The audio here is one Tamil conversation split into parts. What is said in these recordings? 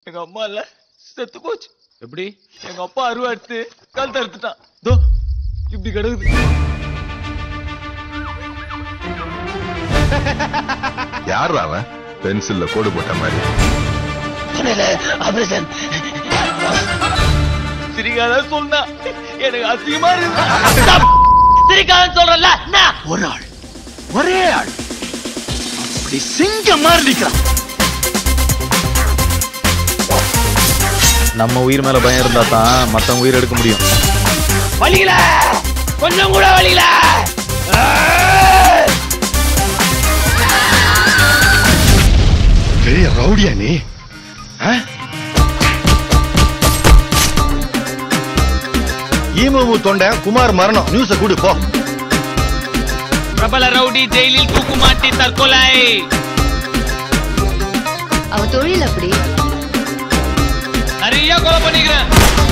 எங்க அம்மா இல்ல செத்து போச்சு எப்படி எங்க அப்பா அருவா எடுத்து கழுத்தை எடுத்துட்டான் தோ இப்படி கிடக்குது யார் அவன் பென்சில்ல கோடு போட்ட மாதிரி ஆபரேஷன் சிரிக்காத சொன்னா எனக்கு அசிங்கமா இருக்கு சிரிக்காதன்னு சொல்றல ஒரு ஆள் ஒரே ஆள் அப்படி சிங்கம் மாதிரி நிக்கிறான் நம்ம உயிர் மேல பயம் இருந்தா தான் மத்தவங்க உயிர் எடுக்க முடியும் வலிக்கல கொஞ்சம் கூட வலிக்கல பெரிய ரவுடியா நீ ஈமு தொண்டை குமார் மரணம் நியூஸ கூடு போ பிரபல ரவுடி ஜெயிலில் தூக்கு மாட்டி தற்கொலை அவ தொழில் அப்படி நிறைய கொலை பண்ணிக்கிறேன்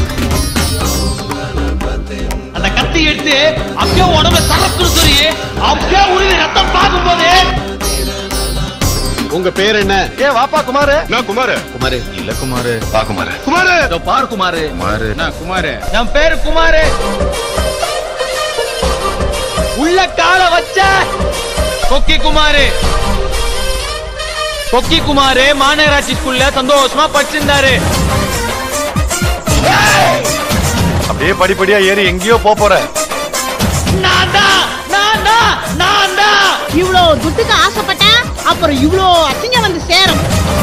அந்த கத்தி எடுத்து அப்படியே உடம்புல சரக்குன்னு சொல்லி அப்படியே உருவி ரத்தம் பார்க்கும்போது உங்க பேர் என்ன ஏ வாப்பா குமார் நான் குமார் குமாரு இல்ல குமாரு வா குமார் குமார் இதோ பாரு குமாரு குமார் என்ன குமாரு என் பேரு குமாரு உள்ள கால வச்ச கொக்கி குமாரு கொக்கி குமாரு மாநகராட்சிக்குள்ள சந்தோஷமா படிச்சிருந்தாரு அப்படியே படிப்படியா ஏறி எங்கேயோ போப் போற நான் தான் நான் தான் நான் தான் இவ்வளோ துட்டுக்கு ஆசைப்பட்டேன் அப்புறம் இவ்வளோ அசிங்கம் வந்து சேரும்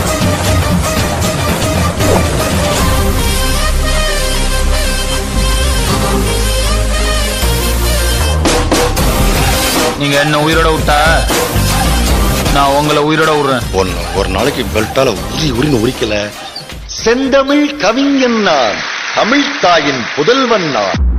நீங்க என்ன உயிரோட விட்டா நான் உங்களை உயிரோட விடுறேன் ஒன்னு ஒரு நாளைக்கு பெல்ட்டால உரி உரின்னு உரிக்கல செந்தமிழ் கவிஞன் நான் தமிழ் தாயின் புதல்வன் நான்